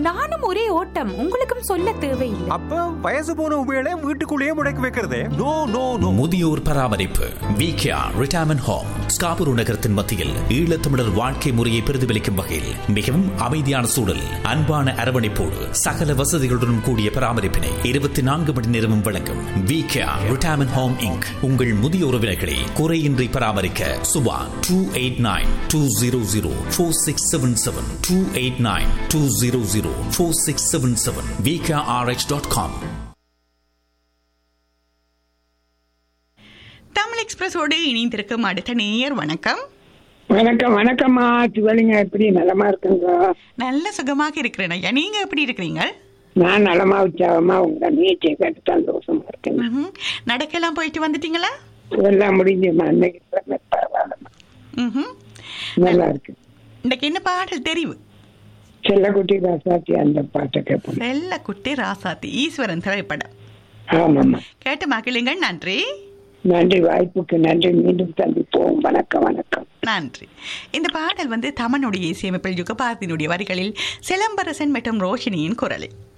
நானும் ஒரே ஓட்டம் உங்களுக்கும் சொல்ல தேவையில்லை அப்ப வயசு போன உபயோக வீட்டுக்குள்ளேயே முடக்கி வைக்கிறதே நோ நோ நோ முதியோர் பராமரிப்பு விகேஆர் ரிட்டையர்மெண்ட் ஹோம் ஸ்காபுரு நகரத்தின் மத்தியில் ஈழத்தமிழர் வாழ்க்கை முறையை பிரதிபலிக்கும் வகையில் மிகவும் அமைதியான சூழல் அன்பான அரவணைப்போடு சகல வசதிகளுடன் கூடிய பராமரிப்பினை இருபத்தி நான்கு மணி நேரமும் வழங்கும் விகேஆர் ரிட்டையர்மெண்ட் ஹோம் இங்க் உங்கள் முதிய உறவினர்களை குறையின்றி பராமரிக்க Subha two eight nine two zero zero four six seven seven two eight nine two zero zero four six seven seven VKRH dot com Tamil எக்ஸ்பிரஸோடு இணைந்திருக்கும் அடுத்த நேயர் வணக்கம் வணக்கம் வணக்கம்மா சிவலிங்க எப்படி நலமா இருக்குங்க நல்ல சுகமாக இருக்கிறேன் ஐயா நீங்க எப்படி இருக்கிறீங்க நான் நலமா உற்சாகமா உங்க நீச்சை கேட்டு சந்தோஷமா இருக்கேன் ம்ஹும். நடக்கெல்லாம் போயிட்டு வந்துட்டீங்களா எல்லாம் முடிஞ்சுமா அன்னைக்கு கிழமை பரவாயில்லம்மா ம்ஹும். நல்லா இருக்கு இன்னைக்கு என்ன பாடல் தெரிவு செல்லக்குட்டி ராசாத்தி அந்த பாட்டை கேட்போம் செல்ல குட்டி ராசாத்தி ஈஸ்வரன் திரைப்படம் ஆமாம்மா கேட்டு மகிழுங்கள் நன்றி நன்றி வாய்ப்புக்கு நன்றி மீண்டும் சந்திப்போம் வணக்கம் வணக்கம் நன்றி இந்த பாடல் வந்து தமனுடைய இசையமைப்பில் யுகபாரதியினுடைய வரிகளில் சிலம்பரசன் மற்றும் ரோஷினியின் குரலில்